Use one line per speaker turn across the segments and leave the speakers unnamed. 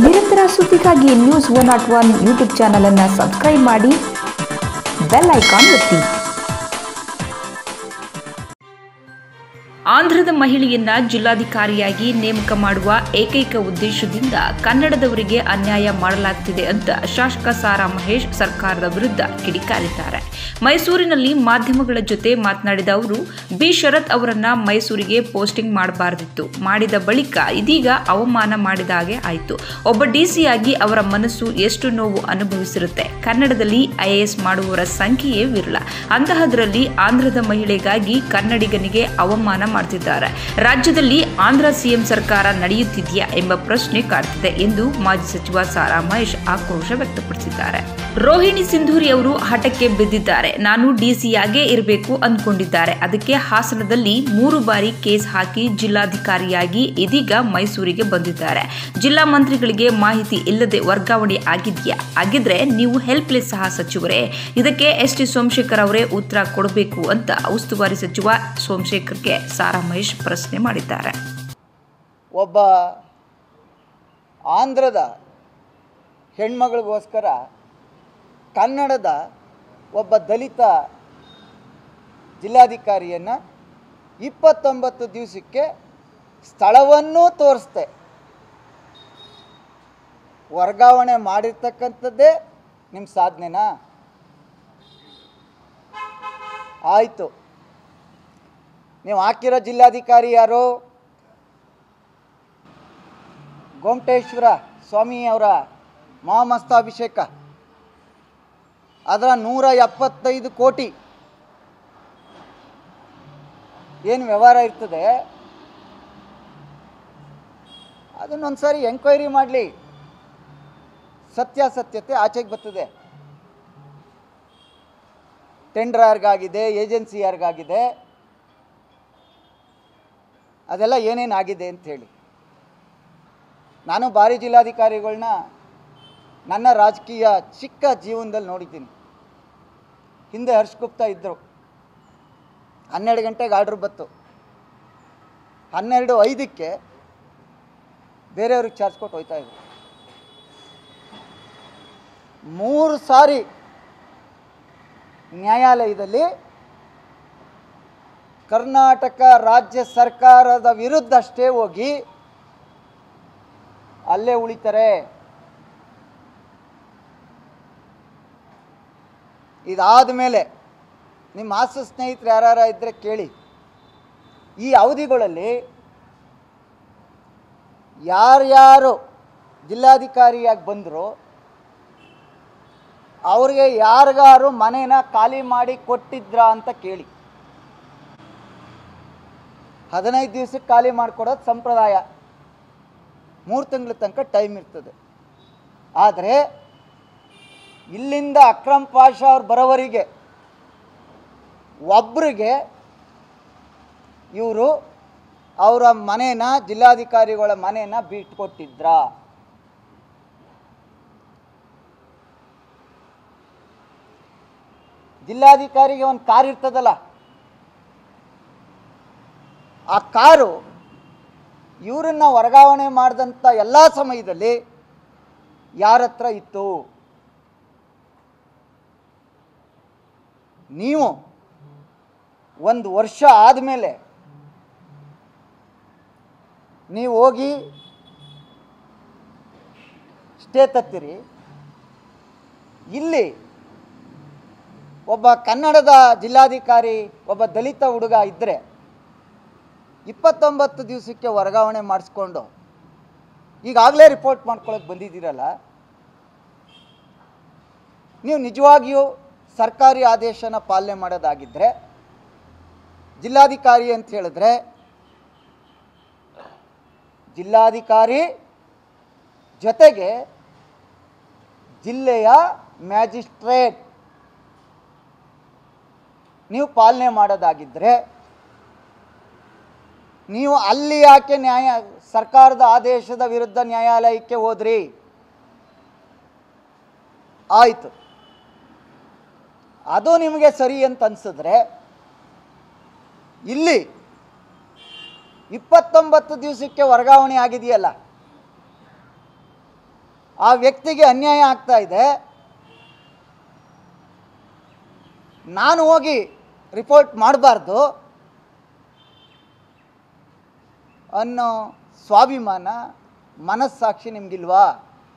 ನಿರಂತರ ಸುದ್ದಿಗಾಗಿ news one not one YouTube channel ಅನ್ನು ಸಬ್ಸ್ಕ್ರೈಬ್ ಮಾಡಿ ಬೆಲ್ ಐಕಾನ್ ಒತ್ತಿ
ಆಂಧ್ರದ ಮಹಿಳೆಯನ್ನ ಜಿಲ್ಲಾಧಿಕಾರಿಯಾಗಿ ನೇಮಕ ಮಾಡುವ ಏಕೈಕ ಉದ್ದೇಶದಿಂದ ಕನ್ನಡದವರಿಗೆ ಅನ್ಯಾಯ ಮಾಡಲಾಗ್ತಿದೆ ಅಂತ ಶಾಸಕ ಸಾರಾ ಮಹೇಶ್ ಸರ್ಕಾರದ ವಿರುದ್ಧ ಕಿಡಿಕಾರಿದ್ದಾರೆ ಮೈಸೂರಿನಲ್ಲಿ ಮಾಧ್ಯಮಗಳ ಜೊತೆ ಮಾತನಾಡಿದ ಅವರು ಬಿ ಶರತ್ ಅವರನ್ನ ಮೈಸೂರಿಗೆ ಪೋಸ್ಟಿಂಗ್ ಮಾಡಬಾರದಿತ್ತು ಮಾಡಿದ ಬಳಿಕ ಇದೀಗ ಅವಮಾನ ಮಾಡಿದ ಹಾಗೆ ಆಯಿತು ಒಬ್ಬ ಡಿಸಿಯಾಗಿ ಅವರ ಮನಸ್ಸು ಎಷ್ಟು ನೋವು ಅನುಭವಿಸಿರುತ್ತೆ ಕನ್ನಡದಲ್ಲಿ ಐಎಎಸ್ ಮಾಡುವವರ ಸಂಖ್ಯೆಯೇ ವಿರಳ ಅಂತಹದರಲ್ಲಿ ಆಂಧ್ರದ ಮಹಿಳೆಗಾಗಿ ಕನ್ನಡಿಗನಿಗೆ ಅವಮಾನ ಮಾಡ್ತಿದ್ದಾರೆ ರಾಜ್ಯದಲ್ಲಿ ಆಂಧ್ರ ಸಿಎಂ ಸರ್ಕಾರ ನಡೆಯುತ್ತಿದೆಯಾ ಎಂಬ ಪ್ರಶ್ನೆ ಕಾಡ್ತಿದೆ ಎಂದು ಮಾಜಿ ಸಚಿವ ಸಾರಾ ಮಹೇಶ್ ಆಕ್ರೋಶ ವ್ಯಕ್ತಪಡಿಸಿದ್ದಾರೆ ರೋಹಿಣಿ ಸಿಂಧೂರಿ ಅವರು ಹಠಕ್ಕೆ ಬಿದ್ದಿದ್ದಾರೆ ನಾನು ಡಿಸಿಯಾಗೇ ಇರಬೇಕು ಅಂದ್ಕೊಂಡಿದ್ದಾರೆ ಅದಕ್ಕೆ ಹಾಸನದಲ್ಲಿ ಮೂರು ಬಾರಿ ಕೇಸ್ ಹಾಕಿ ಜಿಲ್ಲಾಧಿಕಾರಿಯಾಗಿ ಇದೀಗ ಮೈಸೂರಿಗೆ ಬಂದಿದ್ದಾರೆ ಜಿಲ್ಲಾ ಮಂತ್ರಿಗಳಿಗೆ ಮಾಹಿತಿ ಇಲ್ಲದೆ ವರ್ಗಾವಣೆ ಆಗಿದೆಯಾ ಆಗಿದ್ರೆ ನೀವು ಹೆಲ್ಪ್ಲೆಸ್ ಸಹ ಸಚಿವರೇ ಇದಕ್ಕೆ ಎಸ್ ಟಿ ಸೋಮಶೇಖರ್ ಅವರೇ ಉತ್ತರ ಕೊಡಬೇಕು ಅಂತ ಉಸ್ತುವಾರಿ ಸಚಿವ ಸೋಮಶೇಖರ್ಗೆ ಸಾರಾ ಮಹೇಶ್ ಪ್ರಶ್ನೆ ಮಾಡಿದ್ದಾರೆ
ಒಬ್ಬ ಆಂಧ್ರದ ಹೆಣ್ಮಗಳಿಗೋಸ್ಕರ ಕನ್ನಡದ ಒಬ್ಬ ದಲಿತ ಜಿಲ್ಲಾಧಿಕಾರಿಯನ್ನು ಇಪ್ಪತ್ತೊಂಬತ್ತು ದಿವಸಕ್ಕೆ ಸ್ಥಳವನ್ನೂ ತೋರಿಸ್ದೆ ವರ್ಗಾವಣೆ ಮಾಡಿರ್ತಕ್ಕಂಥದ್ದೇ ನಿಮ್ಮ ಸಾಧನೆನಾ ಆಯಿತು ನೀವು ಹಾಕಿರೋ ಜಿಲ್ಲಾಧಿಕಾರಿ ಯಾರು ಗೋಮಟೇಶ್ವರ ಸ್ವಾಮಿಯವರ ಮಹಾಮಸ್ತಾಭಿಷೇಕ ಅದರ ನೂರ ಎಪ್ಪತ್ತೈದು ಕೋಟಿ ಏನು ವ್ಯವಹಾರ ಇರ್ತದೆ ಅದನ್ನೊಂದು ಸಾರಿ ಎಂಕ್ವೈರಿ ಮಾಡಲಿ ಸತ್ಯಾಸತ್ಯತೆ ಆಚೆಗೆ ಬರ್ತದೆ ಟೆಂಡರ್ ಯಾರಿಗಾಗಿದೆ ಏಜೆನ್ಸಿ ಯಾರಿಗಾಗಿದೆ ಅದೆಲ್ಲ ಏನೇನು ಆಗಿದೆ ಅಂಥೇಳಿ ನಾನು ಭಾರಿ ಜಿಲ್ಲಾಧಿಕಾರಿಗಳನ್ನ ನನ್ನ ರಾಜಕೀಯ ಚಿಕ್ಕ ಜೀವನದಲ್ಲಿ ನೋಡಿದ್ದೀನಿ ಹಿಂದೆ ಹರ್ಷ್ ಗುಪ್ತಾ ಇದ್ದರು ಹನ್ನೆರಡು ಗಂಟೆಗೆ ಆರ್ಡ್ರ್ ಬತ್ತು ಹನ್ನೆರಡು ಐದಕ್ಕೆ ಬೇರೆಯವ್ರಿಗೆ ಚಾರ್ಜ್ ಕೊಟ್ಟು ಹೋಯ್ತಾ ಇದ್ರು ಮೂರು ಸಾರಿ ನ್ಯಾಯಾಲಯದಲ್ಲಿ ಕರ್ನಾಟಕ ರಾಜ್ಯ ಸರ್ಕಾರದ ವಿರುದ್ಧ ಅಷ್ಟೇ ಹೋಗಿ ಅಲ್ಲೇ ಉಳಿತಾರೆ ಇದಾದ ಮೇಲೆ ನಿಮ್ಮ ಆಸು ಸ್ನೇಹಿತರು ಯಾರು ಇದ್ದರೆ ಕೇಳಿ ಈ ಅವಧಿಗಳಲ್ಲಿ ಯಾರ್ಯಾರು ಜಿಲ್ಲಾಧಿಕಾರಿಯಾಗಿ ಬಂದರು ಅವ್ರಿಗೆ ಯಾರಿಗಾರು ಮನೇನ ಖಾಲಿ ಮಾಡಿ ಕೊಟ್ಟಿದ್ರಾ ಅಂತ ಕೇಳಿ ಹದಿನೈದು ದಿವ್ಸಕ್ಕೆ ಖಾಲಿ ಮಾಡಿಕೊಡೋದು ಸಂಪ್ರದಾಯ ಮೂರು ತಿಂಗಳ ತನಕ ಟೈಮ್ ಇರ್ತದೆ ಆದರೆ ಇಲ್ಲಿಂದ ಅಕ್ರಮ್ ಪಾಷಾ ಅವ್ರು ಬರೋವರಿಗೆ ಒಬ್ಬರಿಗೆ ಇವರು ಅವರ ಮನೇನ ಜಿಲ್ಲಾಧಿಕಾರಿಗಳ ಮನೇನ ಬಿಟ್ಕೊಟ್ಟಿದ್ರ ಜಿಲ್ಲಾಧಿಕಾರಿಗೆ ಒಂದು ಕಾರ್ ಇರ್ತದಲ್ಲ ಆ ಕಾರು ಇವರನ್ನ ವರ್ಗಾವಣೆ ಮಾಡಿದಂಥ ಎಲ್ಲ ಸಮಯದಲ್ಲಿ ಯಾರ ಹತ್ರ ಇತ್ತು ನೀವು ಒಂದು ವರ್ಷ ಆದಮೇಲೆ ನೀವು ಹೋಗಿ ಸ್ಟೇ ತತ್ತೀರಿ ಇಲ್ಲಿ ಒಬ್ಬ ಕನ್ನಡದ ಜಿಲ್ಲಾಧಿಕಾರಿ ಒಬ್ಬ ದಲಿತ ಹುಡುಗ ಇದ್ದರೆ ಇಪ್ಪತ್ತೊಂಬತ್ತು ದಿವಸಕ್ಕೆ ವರ್ಗಾವಣೆ ಮಾಡಿಸ್ಕೊಂಡು ಈಗಾಗಲೇ ರಿಪೋರ್ಟ್ ಮಾಡ್ಕೊಳಕ್ಕೆ ಬಂದಿದ್ದೀರಲ್ಲ ನೀವು ನಿಜವಾಗಿಯೂ ಸರ್ಕಾರಿ ಆದೇಶನ ಪಾಲನೆ ಮಾಡೋದಾಗಿದ್ದರೆ ಜಿಲ್ಲಾಧಿಕಾರಿ ಅಂತ ಹೇಳಿದ್ರೆ ಜಿಲ್ಲಾಧಿಕಾರಿ ಜೊತೆಗೆ ಜಿಲ್ಲೆಯ ಮ್ಯಾಜಿಸ್ಟ್ರೇಟ್ ನೀವು ಪಾಲನೆ ಮಾಡೋದಾಗಿದ್ದರೆ ನೀವು ಅಲ್ಲಿ ಯಾಕೆ ನ್ಯಾಯ ಸರ್ಕಾರದ ಆದೇಶದ ವಿರುದ್ಧ ನ್ಯಾಯಾಲಯಕ್ಕೆ ಹೋದ್ರಿ ಆಯಿತು ಅದು ನಿಮಗೆ ಸರಿ ಅಂತ ಅನ್ಸಿದ್ರೆ ಇಲ್ಲಿ ಇಪ್ಪತ್ತೊಂಬತ್ತು ದಿವಸಕ್ಕೆ ವರ್ಗಾವಣೆ ಆಗಿದೆಯಲ್ಲ ಆ ವ್ಯಕ್ತಿಗೆ ಅನ್ಯಾಯ ಆಗ್ತಾ ಇದೆ ನಾನು ಹೋಗಿ ರಿಪೋರ್ಟ್ ಮಾಡಬಾರ್ದು ಅನ್ನೋ ಸ್ವಾಭಿಮಾನ ಮನಸ್ಸಾಕ್ಷಿ ನಿಮಗಿಲ್ವಾ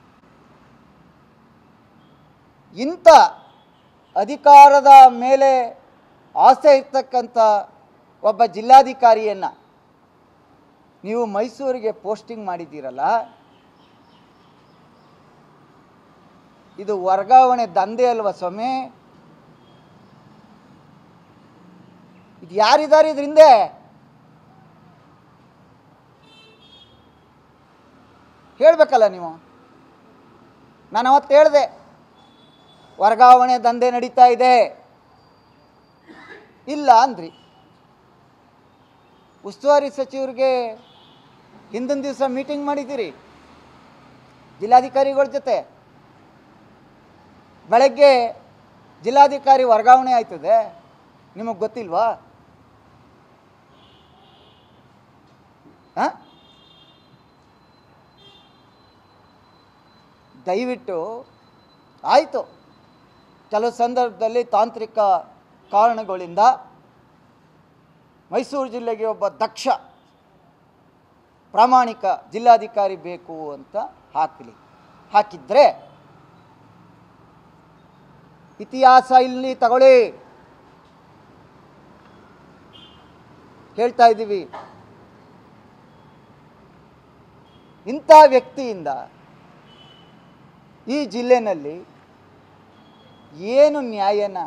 ಇಂಥ ಅಧಿಕಾರದ ಮೇಲೆ ಆಸೆ ಇರ್ತಕ್ಕಂಥ ಒಬ್ಬ ಜಿಲ್ಲಾಧಿಕಾರಿಯನ್ನು ನೀವು ಮೈಸೂರಿಗೆ ಪೋಸ್ಟಿಂಗ್ ಮಾಡಿದ್ದೀರಲ್ಲ ಇದು ವರ್ಗಾವಣೆ ದಂಧೆ ಅಲ್ವಾ ಸ್ವಾಮಿ ಇದು ಯಾರಿದ್ದಾರೆ ಇದ್ರ ಹಿಂದೆ ಹೇಳಬೇಕಲ್ಲ ನೀವು ನಾನು ಅವತ್ತು ಹೇಳಿದೆ ವರ್ಗಾವಣೆ ದಂಧೆ ನಡೀತಾ ಇದೆ ಇಲ್ಲ ಅಂದ್ರಿ ಉಸ್ತುವಾರಿ ಸಚಿವರಿಗೆ ಹಿಂದಿನ ದಿವಸ ಮೀಟಿಂಗ್ ಮಾಡಿದ್ದೀರಿ ಜಿಲ್ಲಾಧಿಕಾರಿಗಳ ಜೊತೆ ಬೆಳಗ್ಗೆ ಜಿಲ್ಲಾಧಿಕಾರಿ ವರ್ಗಾವಣೆ ಆಯ್ತದೆ ನಿಮಗೆ ಗೊತ್ತಿಲ್ವಾ ಹಾಂ ದಯವಿಟ್ಟು ಆಯಿತು ಕೆಲವು ಸಂದರ್ಭದಲ್ಲಿ ತಾಂತ್ರಿಕ ಕಾರಣಗಳಿಂದ ಮೈಸೂರು ಜಿಲ್ಲೆಗೆ ಒಬ್ಬ ದಕ್ಷ ಪ್ರಾಮಾಣಿಕ ಜಿಲ್ಲಾಧಿಕಾರಿ ಬೇಕು ಅಂತ ಹಾಕಲಿ ಹಾಕಿದ್ರೆ ಇತಿಹಾಸ ಇಲ್ಲಿ ತಗೊಳ್ಳಿ ಹೇಳ್ತಾ ಇದ್ದೀವಿ ಇಂಥ ವ್ಯಕ್ತಿಯಿಂದ ಈ ಜಿಲ್ಲೆನಲ್ಲಿ ಏನು ನ್ಯಾಯನ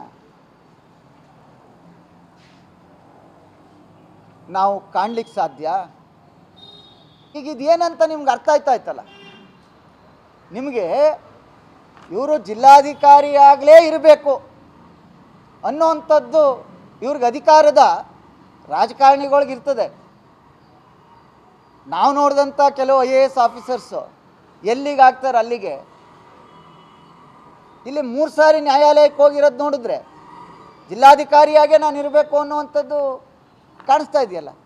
ನಾವು ಕಾಣ್ಲಿಕ್ಕೆ ಸಾಧ್ಯ ಈಗ ಇದೇನಂತ ನಿಮ್ಗೆ ಅರ್ಥ ಆಯ್ತಾ ಆಯ್ತಲ್ಲ ನಿಮಗೆ ಇವರು ಜಿಲ್ಲಾಧಿಕಾರಿ ಆಗಲೇ ಇರಬೇಕು ಅನ್ನೋವಂಥದ್ದು ಇವ್ರಿಗೆ ಅಧಿಕಾರದ ರಾಜಕಾರಣಿಗಳ್ಗೆ ಇರ್ತದೆ ನಾವು ನೋಡಿದಂಥ ಕೆಲವು ಐ ಎ ಎಸ್ ಆಫೀಸರ್ಸು ಎಲ್ಲಿಗೆ ಆಗ್ತಾರೆ ಅಲ್ಲಿಗೆ ಇಲ್ಲಿ ಮೂರು ಸಾರಿ ನ್ಯಾಯಾಲಯಕ್ಕೆ ಹೋಗಿರೋದು ನೋಡಿದ್ರೆ ಜಿಲ್ಲಾಧಿಕಾರಿಯಾಗೆ ನಾನು ಇರಬೇಕು ಅನ್ನುವಂಥದ್ದು ಕಾಣಿಸ್ತಾ ಇದೆಯಲ್ಲ